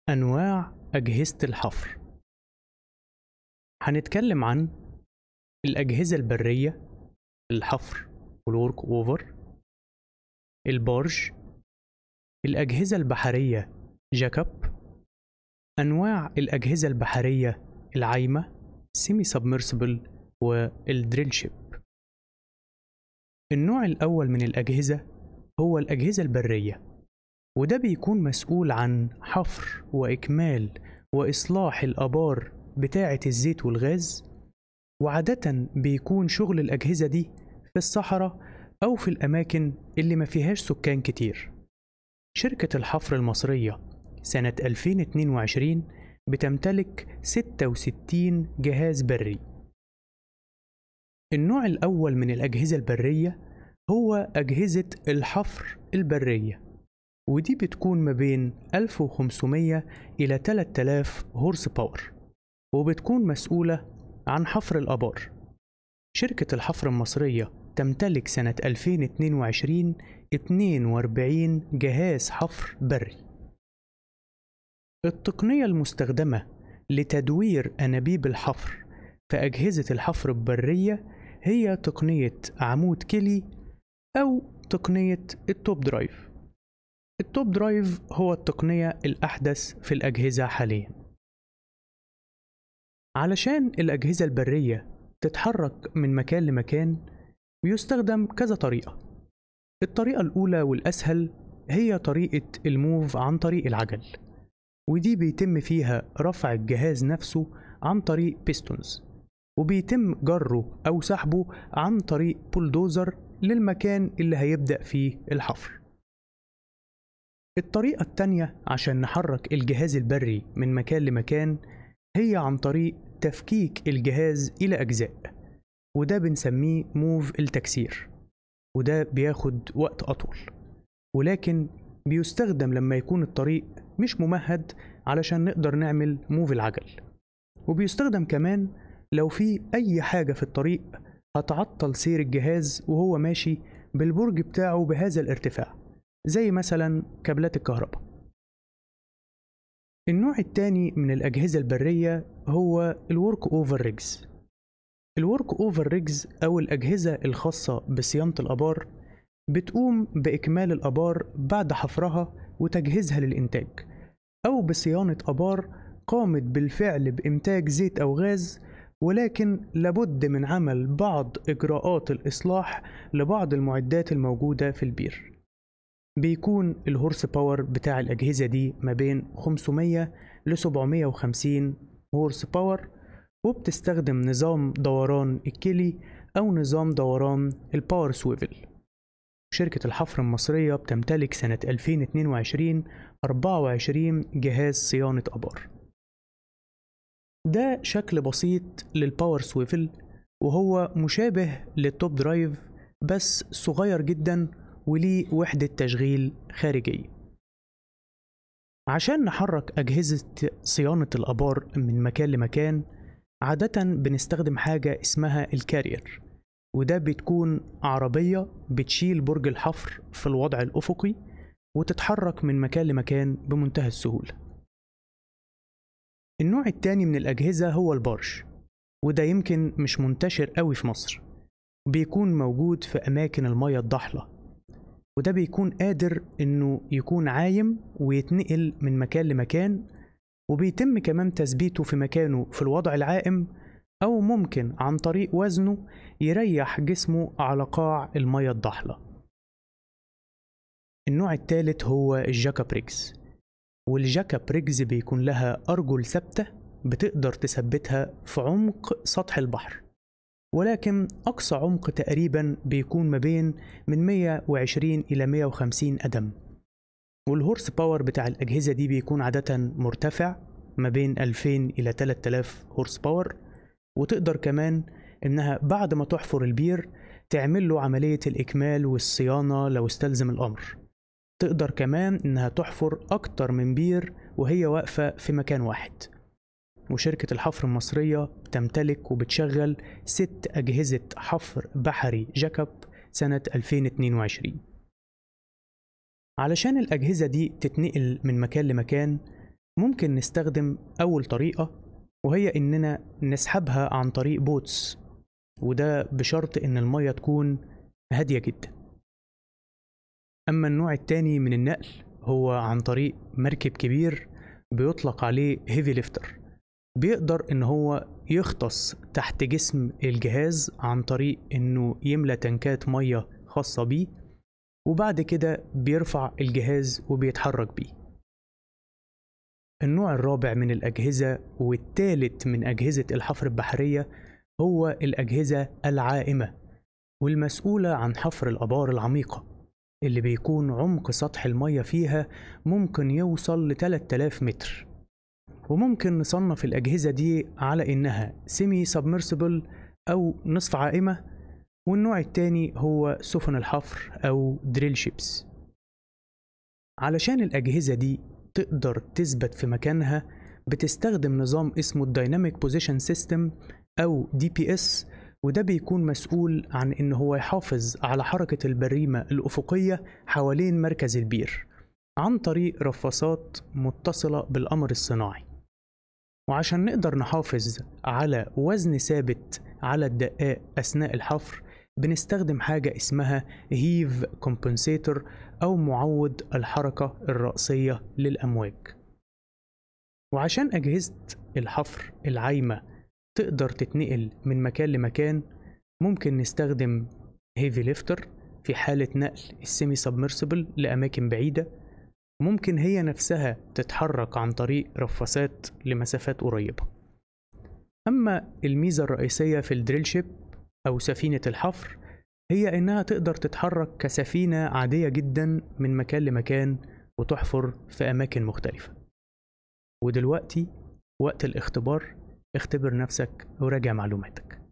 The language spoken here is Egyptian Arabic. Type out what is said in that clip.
أنواع أجهزة الحفر هنتكلم عن الأجهزة البرية الحفر والورك أوفر البارج الأجهزة البحرية جاكب أنواع الأجهزة البحرية العايمة سيمي سبمرسبل والدريل شيب النوع الأول من الأجهزة هو الأجهزة البرية وده بيكون مسؤول عن حفر وإكمال وإصلاح الآبار بتاعة الزيت والغاز وعادة بيكون شغل الأجهزة دي في الصحراء أو في الأماكن اللي ما فيهاش سكان كتير شركة الحفر المصرية سنة 2022 بتمتلك 66 جهاز بري النوع الأول من الأجهزة البرية هو أجهزة الحفر البرية ودي بتكون ما بين 1500 إلى 3000 هورس باور وبتكون مسؤولة عن حفر الآبار شركة الحفر المصرية تمتلك سنة 2022 42 جهاز حفر بري التقنية المستخدمة لتدوير أنابيب الحفر في أجهزة الحفر البرية هي تقنية عمود كيلي أو تقنية التوب درايف التوب درايف هو التقنية الأحدث في الأجهزة حاليا علشان الأجهزة البرية تتحرك من مكان لمكان بيستخدم كذا طريقة الطريقة الأولى والأسهل هي طريقة الموف عن طريق العجل ودي بيتم فيها رفع الجهاز نفسه عن طريق بيستونز وبيتم جره أو سحبه عن طريق بولدوزر للمكان اللي هيبدأ فيه الحفر الطريقة التانية عشان نحرك الجهاز البري من مكان لمكان هي عن طريق تفكيك الجهاز إلى أجزاء وده بنسميه موف التكسير وده بياخد وقت أطول ولكن بيستخدم لما يكون الطريق مش ممهد علشان نقدر نعمل موف العجل وبيستخدم كمان لو في أي حاجة في الطريق هتعطل سير الجهاز وهو ماشي بالبرج بتاعه بهذا الارتفاع زي مثلا كابلات الكهرباء النوع التاني من الأجهزة البرية هو الورك أوفر ريجز الورك أوفر ريجز أو الأجهزة الخاصة بصيانة الآبار بتقوم بإكمال الآبار بعد حفرها وتجهيزها للإنتاج أو بصيانة آبار قامت بالفعل بإنتاج زيت أو غاز ولكن لابد من عمل بعض إجراءات الإصلاح لبعض المعدات الموجودة في البير بيكون الهورس باور بتاع الأجهزة دي ما بين 500 ل 750 هورس باور وبتستخدم نظام دوران الكلي أو نظام دوران الباور سويفل شركة الحفر المصرية بتمتلك سنة 2022 24 جهاز صيانة أبار ده شكل بسيط للباور سويفل وهو مشابه للتوب درايف بس صغير جدا وليه وحدة تشغيل خارجية عشان نحرك أجهزة صيانة الآبار من مكان لمكان عادة بنستخدم حاجة اسمها الكارير وده بتكون عربية بتشيل برج الحفر في الوضع الأفقي وتتحرك من مكان لمكان بمنتهى السهولة النوع التاني من الأجهزة هو البارش وده يمكن مش منتشر قوي في مصر بيكون موجود في أماكن المياه الضحلة وده بيكون قادر إنه يكون عايم ويتنقل من مكان لمكان وبيتم كمان تثبيته في مكانه في الوضع العائم أو ممكن عن طريق وزنه يريح جسمه على قاع المياه الضحلة النوع الثالث هو الجاكا بريكس والجاكا بريكس بيكون لها أرجل ثابتة بتقدر تثبتها في عمق سطح البحر ولكن أقصى عمق تقريبا بيكون ما بين من 120 إلى 150 قدم والهورس باور بتاع الأجهزة دي بيكون عادة مرتفع ما بين 2000 إلى 3000 هورس باور وتقدر كمان إنها بعد ما تحفر البير تعمل له عملية الإكمال والصيانة لو استلزم الأمر تقدر كمان إنها تحفر أكتر من بير وهي واقفة في مكان واحد وشركة الحفر المصرية بتمتلك وبتشغل ست أجهزة حفر بحري جاكب سنة 2022 علشان الأجهزة دي تتنقل من مكان لمكان ممكن نستخدم أول طريقة وهي إننا نسحبها عن طريق بوتس وده بشرط إن المية تكون هادية جدا أما النوع التاني من النقل هو عن طريق مركب كبير بيطلق عليه هيفي ليفتر بيقدر إن هو يغطس تحت جسم الجهاز عن طريق إنه يملى تنكات مية خاصة بيه وبعد كده بيرفع الجهاز وبيتحرك بيه النوع الرابع من الأجهزة والثالث من أجهزة الحفر البحرية هو الأجهزة العائمة والمسؤولة عن حفر الآبار العميقة اللي بيكون عمق سطح المية فيها ممكن يوصل ل 3000 متر وممكن نصنف الأجهزة دي على إنها سيمي سبمرسيبل أو نصف عائمة والنوع التاني هو سفن الحفر أو دريل شيبس علشان الأجهزة دي تقدر تثبت في مكانها بتستخدم نظام اسمه الدايناميك بوزيشن سيستم او دي بي اس وده بيكون مسؤول عن ان هو يحافظ على حركة البريمة الافقية حوالين مركز البير عن طريق رفاصات متصلة بالقمر الصناعي وعشان نقدر نحافظ على وزن ثابت على الدقاق أثناء الحفر بنستخدم حاجة اسمها هيف كومبنسيتور أو معوض الحركة الرأسية للأمواج وعشان أجهزة الحفر العايمة تقدر تتنقل من مكان لمكان ممكن نستخدم هيفي ليفتر في حالة نقل السيمي سبمرسبل لأماكن بعيدة ممكن هي نفسها تتحرك عن طريق رفاسات لمسافات قريبة أما الميزة الرئيسية في الدريل شيب أو سفينة الحفر هي إنها تقدر تتحرك كسفينة عادية جدا من مكان لمكان وتحفر في أماكن مختلفة ودلوقتي وقت الاختبار اختبر نفسك وراجع معلوماتك